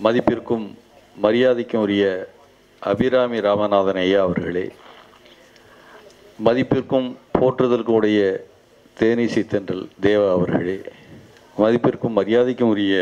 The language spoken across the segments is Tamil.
மதிப்பிற்கும் மரியாதைக்கும் உரிய அபிராமி ராமநாதன் ஐயா அவர்களே மதிப்பிற்கும் போற்றுதலுக்கும் உடைய தேனிசை தென்றல் தேவா அவர்களே மதிப்பிற்கும் மரியாதைக்கும் உரிய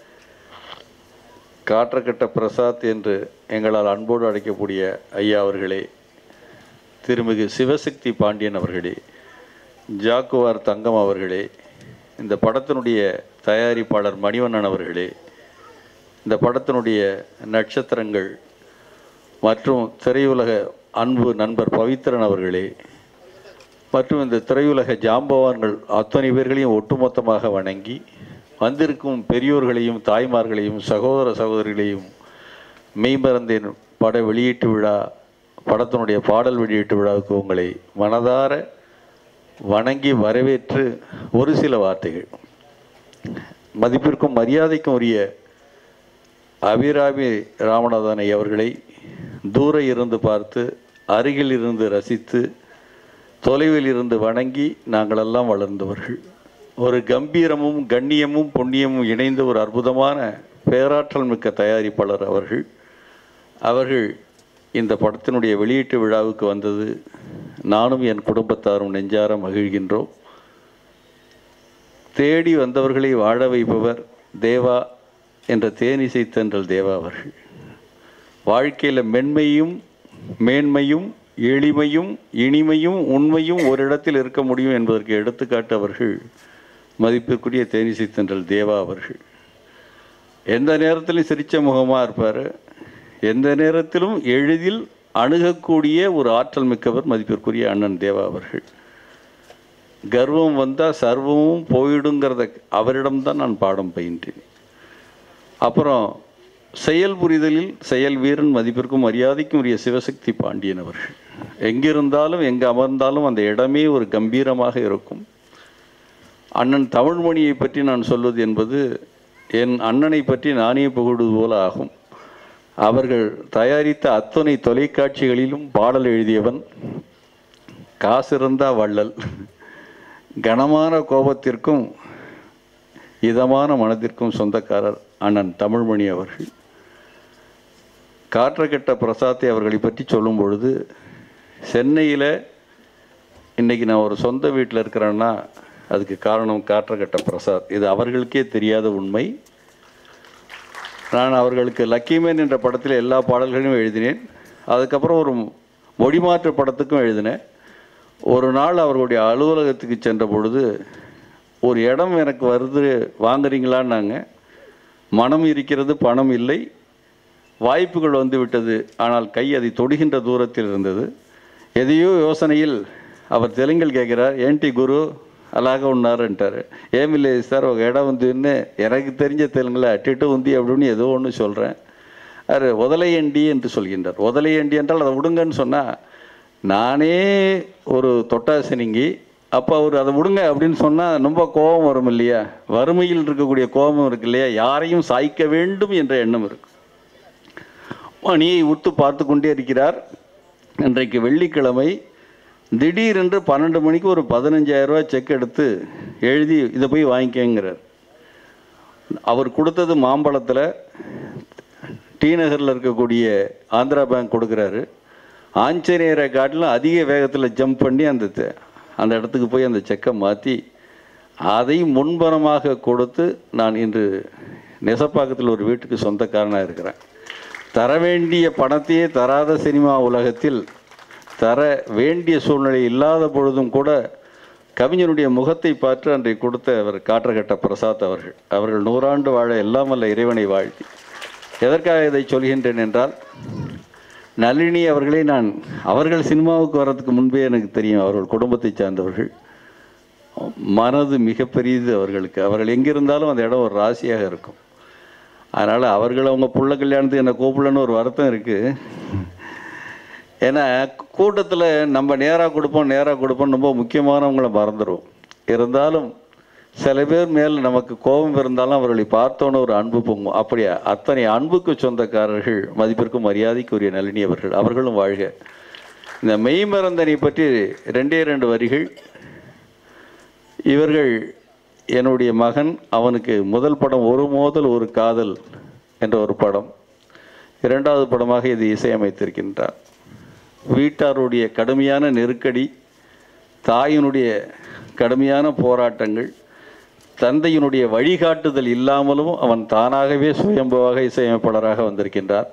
காற்றக்கட்ட பிரசாத் என்று எங்களால் அன்போடு அழைக்கக்கூடிய ஐயா அவர்களே திருமிகு சிவசக்தி பாண்டியன் அவர்களே ஜாக்குவார் தங்கம் அவர்களே இந்த படத்தினுடைய தயாரிப்பாளர் மணிவண்ணன் அவர்களே இந்த படத்தினுடைய நட்சத்திரங்கள் மற்றும் திரையுலக அன்பு நண்பர் பவித்ரன் அவர்களே மற்றும் இந்த திரையுலக ஜாம்பவான்கள் அத்தனை பேர்களையும் ஒட்டுமொத்தமாக வணங்கி வந்திருக்கும் பெரியோர்களையும் தாய்மார்களையும் சகோதர சகோதரிகளையும் மெய்மறந்தேன் பட வெளியீட்டு விழா படத்தினுடைய பாடல் வெளியீட்டு விழாவுக்கு உங்களை மனதார வணங்கி வரவேற்று ஒரு சில வார்த்தைகள் மதிப்பிற்கும் மரியாதைக்கும் உரிய அபிராமி ராமநாதனை அவர்களை தூர இருந்து பார்த்து அருகில் இருந்து ரசித்து தொலைவில் இருந்து வணங்கி நாங்களெல்லாம் வளர்ந்தவர்கள் ஒரு கம்பீரமும் கண்ணியமும் புண்ணியமும் இணைந்த ஒரு அற்புதமான பேராற்றல் மிக்க தயாரிப்பாளர் அவர்கள் அவர்கள் இந்த படத்தினுடைய வெளியீட்டு விழாவுக்கு வந்தது நானும் என் குடும்பத்தாரும் நெஞ்சார மகிழ்கின்றோம் தேடி வந்தவர்களை வாழ வைப்பவர் தேவா என்ற தேனிசை தென்றல் தேவா அவர்கள் வாழ்க்கையில் மென்மையும் மேன்மையும் எளிமையும் இனிமையும் உண்மையும் ஒரு இடத்தில் இருக்க முடியும் என்பதற்கு எடுத்துக்காட்டு அவர்கள் மதிப்பிற்குரிய தேனிசை தென்றல் தேவா அவர்கள் எந்த நேரத்திலும் சிரிச்ச முகமாக இருப்பார் எந்த நேரத்திலும் எளிதில் அணுகக்கூடிய ஒரு ஆற்றல் மிக்கவர் மதிப்பிற்குரிய அண்ணன் தேவா அவர்கள் கர்வம் வந்தால் சர்வமும் போயிடுங்கிறத அவரிடம்தான் நான் பாடம் பயின்றேன் அப்புறம் செயல் புரிதலில் செயல் வீரன் மதிப்பிற்கும் மரியாதைக்கும் உரிய சிவசக்தி பாண்டியன் அவர்கள் எங்கிருந்தாலும் எங்கே அமர்ந்தாலும் அந்த இடமே ஒரு கம்பீரமாக இருக்கும் அண்ணன் தமிழ்மொழியை பற்றி நான் சொல்வது என்பது என் அண்ணனை பற்றி நானே புகழ்வது போல ஆகும் அவர்கள் தயாரித்த அத்தனை தொலைக்காட்சிகளிலும் பாடல் எழுதியவன் காசிருந்தா வள்ளல் கனமான கோபத்திற்கும் இதமான மனதிற்கும் சொந்தக்காரர் அண்ணன் தமிழ்மணி அவர்கள் காற்றக்கட்ட பிரசாத்தை அவர்களை பற்றி சொல்லும் பொழுது சென்னையில் இன்றைக்கி நான் ஒரு சொந்த வீட்டில் இருக்கிறேன்னா அதுக்கு காரணம் காற்றக்கட்ட பிரசாத் இது அவர்களுக்கே தெரியாத உண்மை நான் அவர்களுக்கு லக்கிமேன் என்ற படத்தில் எல்லா பாடல்களையும் எழுதினேன் அதுக்கப்புறம் ஒரு மொழிமாற்று படத்துக்கும் எழுதினேன் ஒரு நாள் அவர்களுடைய அலுவலகத்துக்கு சென்ற பொழுது ஒரு இடம் எனக்கு வருது வாங்குறீங்களான்னாங்க மனம் இருக்கிறது பணம் இல்லை வாய்ப்புகள் வந்து விட்டது ஆனால் கை அதை தொடுகின்ற தூரத்தில் இருந்தது எதையோ யோசனையில் அவர் தெலுங்கில் கேட்குறார் ஏன்டி குரு అలాగా ఉన్నారంటారు ఏమి లేదు సార్ ఒక இடம் வந்துன்னு எனக்கு தெரிஞ்ச தெலுங்கில் அட்டிட்டு உந்தி அப்படின்னு ஏதோ ஒன்று சொல்கிறேன் அது உதலையண்டி என்று சொல்கின்றார் உதலையண்டி என்றால் அதை விடுங்கன்னு சொன்னால் நானே ஒரு தொட்டாசினிங்கி அப்போ அவர் அதை விடுங்க அப்படின்னு சொன்னால் ரொம்ப கோபம் வரும் இல்லையா வறுமையில் இருக்கக்கூடிய கோபம் இருக்கு இல்லையா யாரையும் சாய்க்க வேண்டும் என்ற எண்ணம் இருக்கு மணியை உத்து பார்த்து கொண்டே இருக்கிறார் இன்றைக்கு வெள்ளிக்கிழமை திடீரென்று பன்னெண்டு மணிக்கு ஒரு பதினஞ்சாயிரம் ரூபாய் செக் எடுத்து எழுதி இதை போய் வாங்கிக்கங்கிறார் அவர் கொடுத்தது மாம்பழத்தில் டி நகரில் இருக்கக்கூடிய ஆந்திரா பேங்க் கொடுக்குறாரு ஆஞ்சநேயரை காட்டிலும் அதிக வேகத்தில் ஜம்ப் பண்ணி அந்த தெ- அந்த இடத்துக்கு போய் அந்த செக்கை மாற்றி அதை முன்பணமாக கொடுத்து நான் இன்று நெசப்பாக்கத்தில் ஒரு வீட்டுக்கு சொந்தக்காரனாக இருக்கிறேன் தர வேண்டிய பணத்தையே தராத சினிமா உலகத்தில் தர வேண்டிய சூழ்நிலை இல்லாத பொழுதும் கூட கவிஞனுடைய முகத்தை பார்த்து அன்றைக்கு கொடுத்த அவர் காற்றகட்ட பிரசாத் அவர்கள் அவர்கள் நூறாண்டு வாழ எல்லாம் வல்ல இறைவனை வாழ்த்தி எதற்காக இதை சொல்கின்றேன் என்றால் நளினி அவர்களை நான் அவர்கள் சினிமாவுக்கு வர்றதுக்கு முன்பே எனக்கு தெரியும் அவர்கள் குடும்பத்தை சார்ந்தவர்கள் மனது மிகப்பெரியது அவர்களுக்கு அவர்கள் எங்கிருந்தாலும் அந்த இடம் ஒரு ராசியாக இருக்கும் அதனால் அவர்கள் அவங்க புள்ள கல்யாணத்துக்கு என்னை கூப்பிடலன்னு ஒரு வருத்தம் இருக்குது ஏன்னா கூட்டத்தில் நம்ம நேராக கொடுப்போம் நேராக கொடுப்போம் ரொம்ப முக்கியமானவங்களை மறந்துடுவோம் இருந்தாலும் சில பேர் மேல் நமக்கு கோபம் இருந்தாலும் அவர்களை பார்த்தோன்னு ஒரு அன்பு பொங்கும் அப்படியா அத்தனை அன்புக்கு சொந்தக்காரர்கள் மதிப்பிற்கும் மரியாதைக்குரிய நளினி அவர்கள் அவர்களும் வாழ்க இந்த மெய்மறந்தனை பற்றி ரெண்டே ரெண்டு வரிகள் இவர்கள் என்னுடைய மகன் அவனுக்கு முதல் படம் ஒரு மோதல் ஒரு காதல் என்ற ஒரு படம் இரண்டாவது படமாக இது இசையமைத்திருக்கின்றார் வீட்டாருடைய கடுமையான நெருக்கடி தாயினுடைய கடுமையான போராட்டங்கள் தந்தையினுடைய வழிகாட்டுதல் இல்லாமலும் அவன் தானாகவே சுயம்புவாக இசையமைப்பாளராக வந்திருக்கின்றார்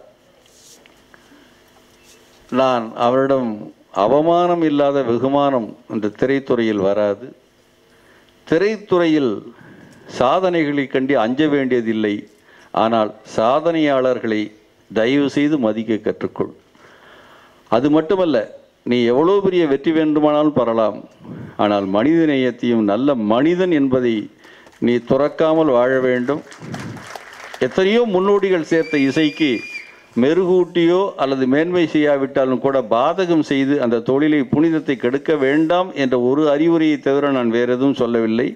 நான் அவரிடம் அவமானம் இல்லாத வெகுமானம் இந்த திரைத்துறையில் வராது திரைத்துறையில் சாதனைகளை கண்டு அஞ்ச வேண்டியதில்லை ஆனால் சாதனையாளர்களை தயவு செய்து மதிக்க கற்றுக்கொள் அது மட்டுமல்ல நீ எவ்வளோ பெரிய வெற்றி வேண்டுமானாலும் பெறலாம் ஆனால் மனித நேயத்தையும் நல்ல மனிதன் என்பதை நீ துறக்காமல் வாழ வேண்டும் எத்தனையோ முன்னோடிகள் சேர்த்த இசைக்கு மெருகூட்டியோ அல்லது மேன்மை செய்யாவிட்டாலும் கூட பாதகம் செய்து அந்த தொழிலை புனிதத்தை கெடுக்க வேண்டாம் என்ற ஒரு அறிவுரையை தவிர நான் வேறு எதுவும் சொல்லவில்லை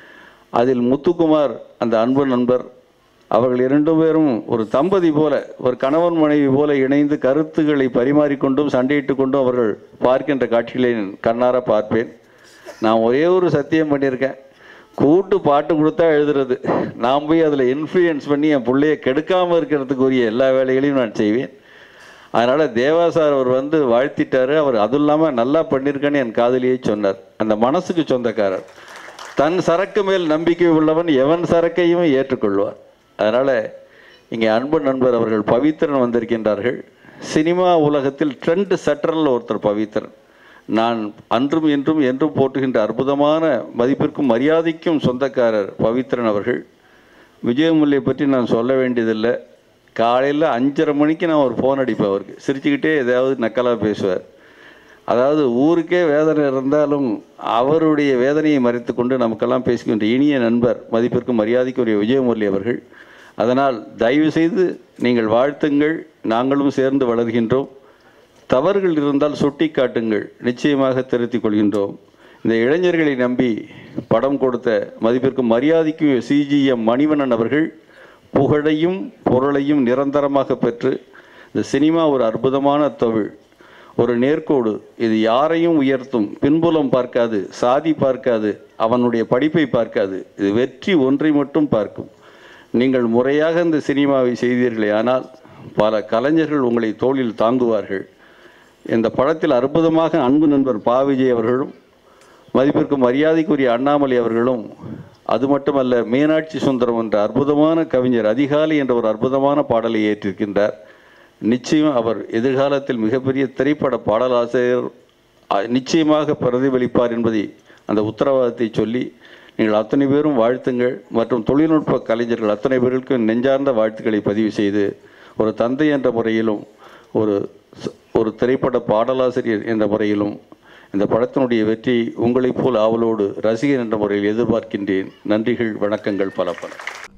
அதில் முத்துக்குமார் அந்த அன்பு நண்பர் அவர்கள் இரண்டு பேரும் ஒரு தம்பதி போல ஒரு கணவன் மனைவி போல இணைந்து கருத்துக்களை பரிமாறிக்கொண்டும் சண்டையிட்டு கொண்டும் அவர்கள் பார்க்கின்ற காட்சிகளை நான் கண்ணார பார்ப்பேன் நான் ஒரே ஒரு சத்தியம் பண்ணியிருக்கேன் கூட்டு பாட்டு கொடுத்தா எழுதுறது நான் போய் அதில் இன்ஃப்ளூயன்ஸ் பண்ணி என் பிள்ளைய கெடுக்காமல் இருக்கிறதுக்கு உரிய எல்லா வேலைகளையும் நான் செய்வேன் அதனால் தேவா சார் அவர் வந்து வாழ்த்திட்டாரு அவர் அதுவும் இல்லாமல் நல்லா பண்ணியிருக்கேன்னு என் காதலியே சொன்னார் அந்த மனசுக்கு சொந்தக்காரர் தன் சரக்கு மேல் நம்பிக்கை உள்ளவன் எவன் சரக்கையும் ஏற்றுக்கொள்வார் அதனால் இங்கே அன்பு நண்பர் அவர்கள் பவித்ரன் வந்திருக்கின்றார்கள் சினிமா உலகத்தில் ட்ரெண்ட் செட்டரில் ஒருத்தர் பவித்ரன் நான் அன்றும் இன்றும் என்றும் போற்றுகின்ற அற்புதமான மதிப்பிற்கும் மரியாதைக்கும் சொந்தக்காரர் பவித்ரன் அவர்கள் விஜயமுல்லையை பற்றி நான் சொல்ல வேண்டியதில்லை காலையில் அஞ்சரை மணிக்கு நான் ஒரு ஃபோன் அடிப்பேன் அவருக்கு சிரிச்சுக்கிட்டே ஏதாவது நக்கலாக பேசுவார் அதாவது ஊருக்கே வேதனை இருந்தாலும் அவருடைய வேதனையை மறைத்து கொண்டு நமக்கெல்லாம் பேசுகின்ற இனிய நண்பர் மதிப்பிற்கும் மரியாதைக்குரிய விஜயமுரளி அவர்கள் அதனால் தயவு செய்து நீங்கள் வாழ்த்துங்கள் நாங்களும் சேர்ந்து வளர்கின்றோம் தவறுகள் இருந்தால் சுட்டி காட்டுங்கள் நிச்சயமாக திருத்திக் கொள்கின்றோம் இந்த இளைஞர்களை நம்பி படம் கொடுத்த மதிப்பிற்கும் மரியாதைக்கும் சிஜிஎம் மணிவண்ணன் அவர்கள் புகழையும் பொருளையும் நிரந்தரமாக பெற்று இந்த சினிமா ஒரு அற்புதமான தொழில் ஒரு நேர்கோடு இது யாரையும் உயர்த்தும் பின்புலம் பார்க்காது சாதி பார்க்காது அவனுடைய படிப்பை பார்க்காது இது வெற்றி ஒன்றை மட்டும் பார்க்கும் நீங்கள் முறையாக இந்த சினிமாவை செய்தீர்களே ஆனால் பல கலைஞர்கள் உங்களை தோளில் தாங்குவார்கள் இந்த படத்தில் அற்புதமாக அன்பு நண்பர் பா விஜய் அவர்களும் மதிப்பிற்கும் மரியாதைக்குரிய அண்ணாமலை அவர்களும் அது மட்டுமல்ல மீனாட்சி சுந்தரம் என்ற அற்புதமான கவிஞர் அதிகாலை என்ற ஒரு அற்புதமான பாடலை ஏற்றிருக்கின்றார் நிச்சயம் அவர் எதிர்காலத்தில் மிகப்பெரிய திரைப்பட பாடலாசிரியர் அ- நிச்சயமாக பிரதிபலிப்பார் என்பதை அந்த உத்தரவாதத்தை சொல்லி நீங்கள் அத்தனை பேரும் வாழ்த்துங்கள் மற்றும் தொழில்நுட்ப கலைஞர்கள் அத்தனை பேருக்கும் நெஞ்சார்ந்த வாழ்த்துக்களை பதிவு செய்து ஒரு தந்தை என்ற முறையிலும் ஒரு ச- ஒரு திரைப்பட பாடலாசிரியர் என்ற முறையிலும் இந்த படத்தினுடைய வெற்றி உங்களைப் போல் ஆவலோடு ரசிகர் என்ற முறையில் எதிர்பார்க்கின்றேன் நன்றிகள் வணக்கங்கள் பல பல